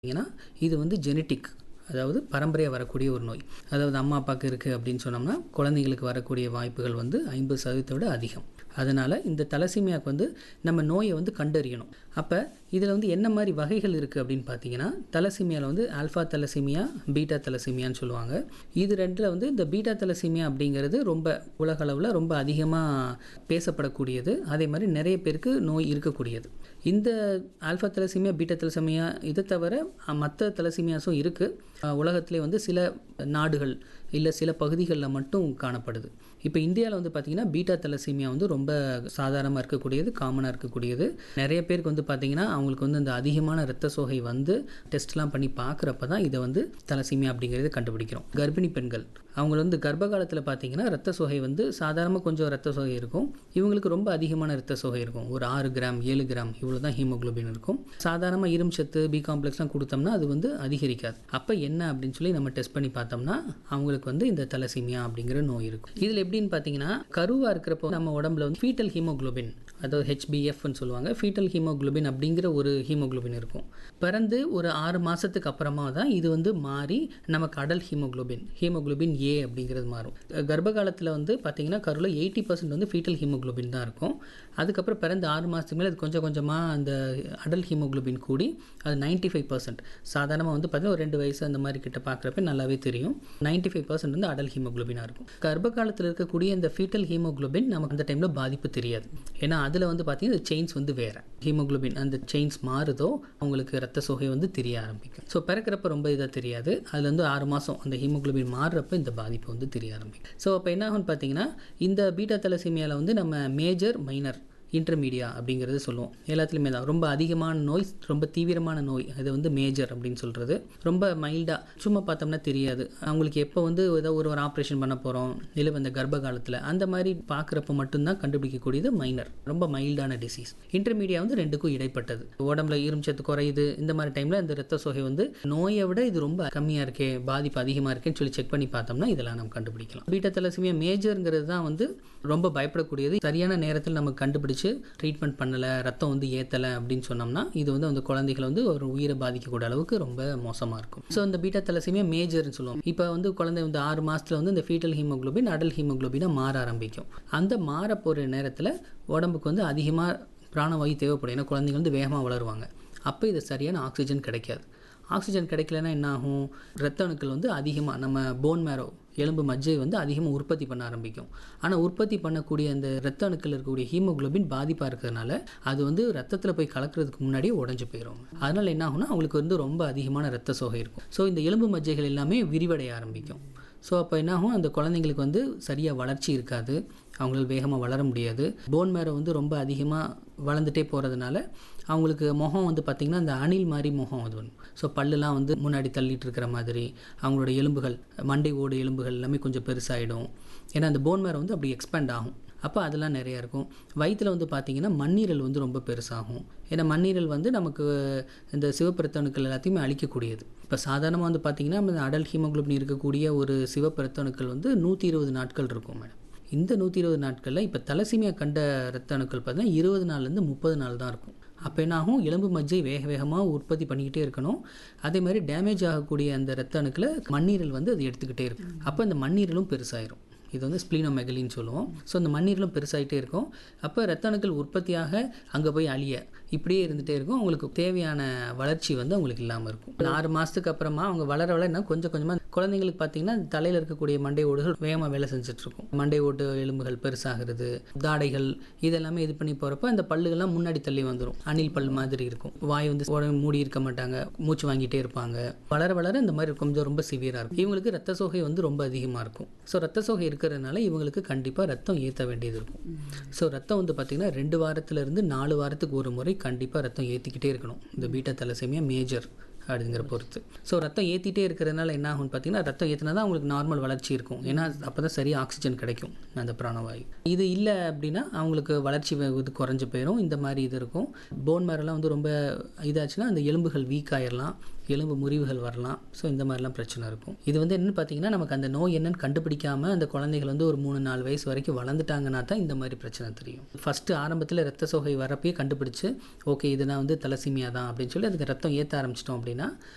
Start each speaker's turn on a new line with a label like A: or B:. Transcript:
A: பார்த்தீங்கன்னா இது வந்து ஜெனட்டிக் அதாவது பரம்பரையாக வரக்கூடிய ஒரு நோய் அதாவது அம்மா அப்பாவுக்கு இருக்குது அப்படின்னு சொன்னோம்னா குழந்தைங்களுக்கு வரக்கூடிய வாய்ப்புகள் வந்து ஐம்பது சதவீதத்தை விட அதிகம் அதனால் இந்த தலசீமியாவுக்கு வந்து நம்ம நோயை வந்து கண்டறியணும் அப்போ இதில் வந்து என்ன மாதிரி வகைகள் இருக்குது அப்படின்னு பார்த்தீங்கன்னா தலசீமியாவில் வந்து ஆல்ஃபா தலசீமியா பீட்டா தலசீமியான்னு சொல்லுவாங்க இது ரெண்டில் வந்து இந்த பீட்டா தலசீமியா அப்படிங்கிறது ரொம்ப உலக அளவில் ரொம்ப அதிகமாக பேசப்படக்கூடியது அதே மாதிரி நிறைய பேருக்கு நோய் இருக்கக்கூடியது இந்த ஆல்ஃபா தலசீமியா பீட்டா தலசீமியா இதை தவிர மற்ற தலசீமியாஸும் இருக்குது உலகத்திலே வந்து சில நாடுகள் இல்லை சில பகுதிகளில் மட்டும் காணப்படுது இப்போ இந்தியாவில் வந்து பார்த்திங்கன்னா பீட்டா தலசீமியா வந்து ரொம்ப சாதாரணமாக இருக்கக்கூடியது காமனாக இருக்கக்கூடியது நிறைய பேருக்கு வந்து பார்த்திங்கன்னா அவங்களுக்கு வந்து அந்த அதிகமான இரத்த சோகை வந்து டெஸ்ட்லாம் பண்ணி பார்க்குறப்ப தான் இதை வந்து தலசீமியா அப்படிங்கிறத கண்டுபிடிக்கிறோம் கர்ப்பிணி பெண்கள் அவங்க வந்து கர்ப்ப காலத்தில் பார்த்தீங்கன்னா ரத்த சோகை வந்து சாதாரணமாக கொஞ்சம் ரத்த சோகை இருக்கும் இவங்களுக்கு ரொம்ப அதிகமான ரத்த சோகை இருக்கும் ஒரு ஆறு கிராம் ஏழு கிராம் இவ்வளோ தான் ஹீமோக்ளோபின் இருக்கும் சாதாரணமாக இரும்பு சத்து பி காம்ப்ளெக்ஸ்லாம் கொடுத்தோம்னா அது வந்து அதிகரிக்காது அப்போ என்ன அப்படின்னு சொல்லி நம்ம டெஸ்ட் பண்ணி பார்த்தோம்னா அவங்களுக்கு வந்து இந்த தலசீமியா அப்படிங்கிற நோய் இருக்கும் இதில் எப்படின்னு பார்த்தீங்கன்னா கருவாக இருக்கிறப்போ நம்ம உடம்புல வந்து ஃபீட்டல் ஹீமோக்ளோபின் அதாவது ஹெச்பிஎஃப்னு சொல்லுவாங்க ஃபீட்டல் ஹீமோக்ளோபின் அப்படிங்கிற ஒரு ஹீமோக்ளோபின் இருக்கும் பிறந்து ஒரு ஆறு மாதத்துக்கு அப்புறமா தான் இது வந்து மாறி நமக்கு அடல் ஹீமோக்ளோபின் ஹீமோக்ளோபின் ஏ அப்படிங்கிறது மாறும் கர்ப்ப காலத்தில் வந்து பார்த்திங்கன்னா கருவில் எயிட்டி பர்சன்ட் வந்து ஃபீட்டல் ஹீமோக்ளோபின் தான் இருக்கும் அதுக்கப்புறம் பிறந்த ஆறு மாதத்துக்கு மேலே அது கொஞ்சம் கொஞ்சமாக அந்த அடல் ஹீமோக்ளோபின் கூடி அது நைன்ட்டி ஃபைவ் பர்சன்ட் சாதாரணமாக வந்து பார்த்திங்கன்னா ஒரு ரெண்டு வயசு அந்த மாதிரி கிட்ட பார்க்குறப்ப நல்லாவே தெரியும் நைன்ட்டி ஃபைவ் பர்சன்ட் வந்து அடல் ஹீமோக்ளோபினாக இருக்கும் கர்ப்ப காலத்தில் இருக்கக்கூடிய இந்த ஃபீட்டல் ஹீமோக்ளோபின் நமக்கு அந்த டைமில் பாதிப்பு தெரியாது ஏன்னா அதில் வந்து பார்த்திங்கன்னா செயின்ஸ் வந்து வேறு ஹீமோக்ளோபின் அந்த செயின்ஸ் மாறுதோ அவங்களுக்கு ரத்த சோகை வந்து தெரிய ஆரம்பிக்கும் ஸோ பிறக்கிறப்ப ரொம்ப இதாக தெரியாது அதில் வந்து ஆறு மாதம் அந்த ஹீமோக்ளோபின் மாறுறப்ப இந்த பாதிப்பு வந்து தெரிய ஆரம்பிக்கும் ஸோ அப்போ என்ன ஆகும்னு பார்த்தீங்கன்னா இந்த பீட்டா தலசீமியாவில் வந்து நம்ம மேஜர் மைனர் இன்டர்மீடியா அப்படிங்கிறது சொல்லுவோம் எல்லாத்துலேயுமே தான் ரொம்ப அதிகமான நோய் ரொம்ப தீவிரமான நோய் அது வந்து மேஜர் அப்படின்னு சொல்கிறது ரொம்ப மைல்டாக சும்மா பார்த்தோம்னா தெரியாது அவங்களுக்கு எப்போ வந்து ஏதோ ஒரு ஒரு ஆப்ரேஷன் பண்ண போகிறோம் இல்லை இந்த கர்ப்ப காலத்தில் அந்த மாதிரி பார்க்குறப்ப மட்டும்தான் கண்டுபிடிக்கக்கூடியது மைனர் ரொம்ப மைல்டான டிசீஸ் இன்டர்மீடியா வந்து ரெண்டுக்கும் இடைப்பட்டது உடம்புல இரும்பச்சத்து குறையுது இந்த மாதிரி டைமில் இந்த ரத்த சோகை வந்து நோயை விட இது ரொம்ப கம்மியாக இருக்கே பாதிப்பு அதிகமாக இருக்கேன்னு சொல்லி செக் பண்ணி பார்த்தோம்னா இதெல்லாம் நம்ம கண்டுபிடிக்கலாம் பீட்டா தலசிமியா மேஜருங்கிறது தான் வந்து ரொம்ப பயப்படக்கூடியது சரியான நேரத்தில் நம்ம கண்டுபிடிச்சு ட்ரீட்மெண்ட் பண்ணலை ரத்தம் வந்து ஏற்றலை அப்படின்னு சொன்னோம்னா இது வந்து அந்த குழந்தைகளை வந்து ஒரு உயிரை பாதிக்கக்கூடிய அளவுக்கு ரொம்ப மோசமாக இருக்கும் ஸோ இந்த பீட்டா தலசிமியா மேஜர்னு சொல்லுவோம் இப்போ வந்து குழந்தை வந்து ஆறு மாதத்தில் வந்து இந்த ஃபீட்டல் ஹீமோக்ளோபின் அடல் ஹீமோக்ளோபினாக மாற ஆரம்பிக்கும் அந்த மாற போகிற நேரத்தில் உடம்புக்கு வந்து அதிகமாக பிராணவாயு தேவைப்படும் ஏன்னா குழந்தைங்க வந்து வேகமாக வளருவாங்க அப்போ இது சரியான ஆக்சிஜன் கிடைக்காது ஆக்சிஜன் கிடைக்கலன்னா என்ன ஆகும் ரத்த அணுக்கள் வந்து அதிகமாக நம்ம போன் மேரோ எலும்பு மஜ்ஜை வந்து அதிகமாக உற்பத்தி பண்ண ஆரம்பிக்கும் ஆனால் உற்பத்தி பண்ணக்கூடிய அந்த ரத்த அணுக்கள் இருக்கக்கூடிய ஹீமோக்ளோபின் பாதிப்பாக இருக்கிறதுனால அது வந்து ரத்தத்தில் போய் கலக்கிறதுக்கு முன்னாடியே உடஞ்சி போயிடும் அதனால் என்ன ஆகும்னா அவங்களுக்கு வந்து ரொம்ப அதிகமான ரத்த சோகை இருக்கும் ஸோ இந்த எலும்பு மஜ்ஜைகள் எல்லாமே விரிவடைய ஆரம்பிக்கும் ஸோ அப்போ என்னாகும் அந்த குழந்தைங்களுக்கு வந்து சரியாக வளர்ச்சி இருக்காது அவங்களால வேகமாக வளர முடியாது போன் மேரோ வந்து ரொம்ப அதிகமாக வளர்ந்துட்டே போகிறதுனால அவங்களுக்கு முகம் வந்து பார்த்திங்கன்னா அந்த அணில் மாதிரி முகம் அது ஒன்று ஸோ பல்லுலாம் வந்து முன்னாடி தள்ளிட்டு இருக்கிற மாதிரி அவங்களோட எலும்புகள் மண்டை ஓடு எலும்புகள் எல்லாமே கொஞ்சம் பெருசாகிடும் ஏன்னா அந்த போன் மேரோ வந்து அப்படி எக்ஸ்பேண்ட் ஆகும் அப்போ அதெல்லாம் நிறையா இருக்கும் வயிற்றில் வந்து பார்த்திங்கன்னா மண்ணீரல் வந்து ரொம்ப பெருசாகும் ஏன்னா மண்ணீரல் வந்து நமக்கு இந்த சிவப்பிரத்தணுக்கள் எல்லாத்தையுமே அழிக்கக்கூடியது இப்போ சாதாரணமாக வந்து பார்த்திங்கன்னா இந்த அடல் ஹீமோக்ளோபின் இருக்கக்கூடிய ஒரு சிவப்பிரத்தணுக்கள் வந்து நூற்றி இருபது நாட்கள் இருக்கும் மேடம் இந்த நூற்றி இருபது நாட்களில் இப்போ தலசீமியா கண்ட ரத்த அணுக்கள் பார்த்தீங்கன்னா இருபது நாள்லேருந்து முப்பது நாள் தான் இருக்கும் அப்போ என்னாகும் எலும்பு மஜ்ஜை வேக வேகமாக உற்பத்தி பண்ணிக்கிட்டே இருக்கணும் அதே மாதிரி டேமேஜ் ஆகக்கூடிய அந்த ரத்த அணுக்களை மண்ணீரல் வந்து அது எடுத்துக்கிட்டே இருக்கும் அப்போ அந்த மண்ணீரலும் பெருசாயிரும் இது வந்து ஸ்ப்ளீனோமெகலின்னு சொல்லுவோம் ஸோ அந்த மண்ணீரலும் பெருசாகிட்டே இருக்கும் அப்போ ரத்த அணுக்கள் உற்பத்தியாக அங்கே போய் அழிய இப்படியே இருந்துகிட்டே இருக்கும் அவங்களுக்கு தேவையான வளர்ச்சி வந்து அவங்களுக்கு இல்லாமல் இருக்கும் ஆறு மாதத்துக்கு அப்புறமா அவங்க வளர வளர என்ன கொஞ்சம் கொஞ்சமாக குழந்தைங்களுக்கு பார்த்தீங்கன்னா தலையில் இருக்கக்கூடிய மண்டை ஓடுகள் வேகமாக வேலை செஞ்சுட்ருக்கும் மண்டை ஓட்டு எலும்புகள் பெருசாகிறது தாடைகள் இதெல்லாமே இது பண்ணி போகிறப்ப அந்த பல்லுகள்லாம் முன்னாடி தள்ளி வந்துடும் அணில் பல் மாதிரி இருக்கும் வாய் வந்து உடம்பு மூடி இருக்க மாட்டாங்க மூச்சு வாங்கிட்டே இருப்பாங்க வளர வளர இந்த மாதிரி கொஞ்சம் ரொம்ப சிவியராக இருக்கும் இவங்களுக்கு ரத்த சோகை வந்து ரொம்ப அதிகமாக இருக்கும் ஸோ ரத்த சோகை இருக்கிறதுனால இவங்களுக்கு கண்டிப்பாக ரத்தம் ஏற்ற வேண்டியது இருக்கும் ஸோ ரத்தம் வந்து பார்த்திங்கன்னா ரெண்டு வாரத்துலேருந்து நாலு வாரத்துக்கு ஒரு முறை கண்டிப்பாக ரத்தம் ஏற்றிக்கிட்டே இருக்கணும் இந்த பீட்டா தலசேமியா மேஜர் அப்படிங்கிற பொறுத்து ஸோ ரத்தம் ஏற்றிட்டே இருக்கிறதுனால என்ன ஆகும்னு பார்த்தீங்கன்னா ரத்தம் ஏற்றினா தான் அவங்களுக்கு நார்மல் வளர்ச்சி இருக்கும் ஏன்னா அப்போ தான் சரியாக ஆக்சிஜன் கிடைக்கும் அந்த பிராணவாயு இது இல்லை அப்படின்னா அவங்களுக்கு வளர்ச்சி இது குறைஞ்சி போயிடும் இந்த மாதிரி இது இருக்கும் போன் மேரெல்லாம் வந்து ரொம்ப இதாச்சுன்னா அந்த எலும்புகள் வீக் ஆயிடலாம் எலும்பு முறிவுகள் வரலாம் ஸோ இந்த மாதிரிலாம் பிரச்சனை இருக்கும் இது வந்து என்னென்னு பார்த்தீங்கன்னா நமக்கு அந்த நோய் என்னன்னு கண்டுபிடிக்காமல் அந்த குழந்தைகள் வந்து ஒரு மூணு நாலு வயசு வரைக்கும் வளர்ந்துட்டாங்கன்னா தான் இந்த மாதிரி பிரச்சனை தெரியும் ஃபஸ்ட்டு ஆரம்பத்தில் ரத்த சோகை வரப்பே கண்டுபிடிச்சு ஓகே இது நான் வந்து தலசிமியா தான் அப்படின்னு சொல்லி அதுக்கு ரத்தம் ஏற்ற ஆரம்பிச்சிட்டோம் அப்படின்னா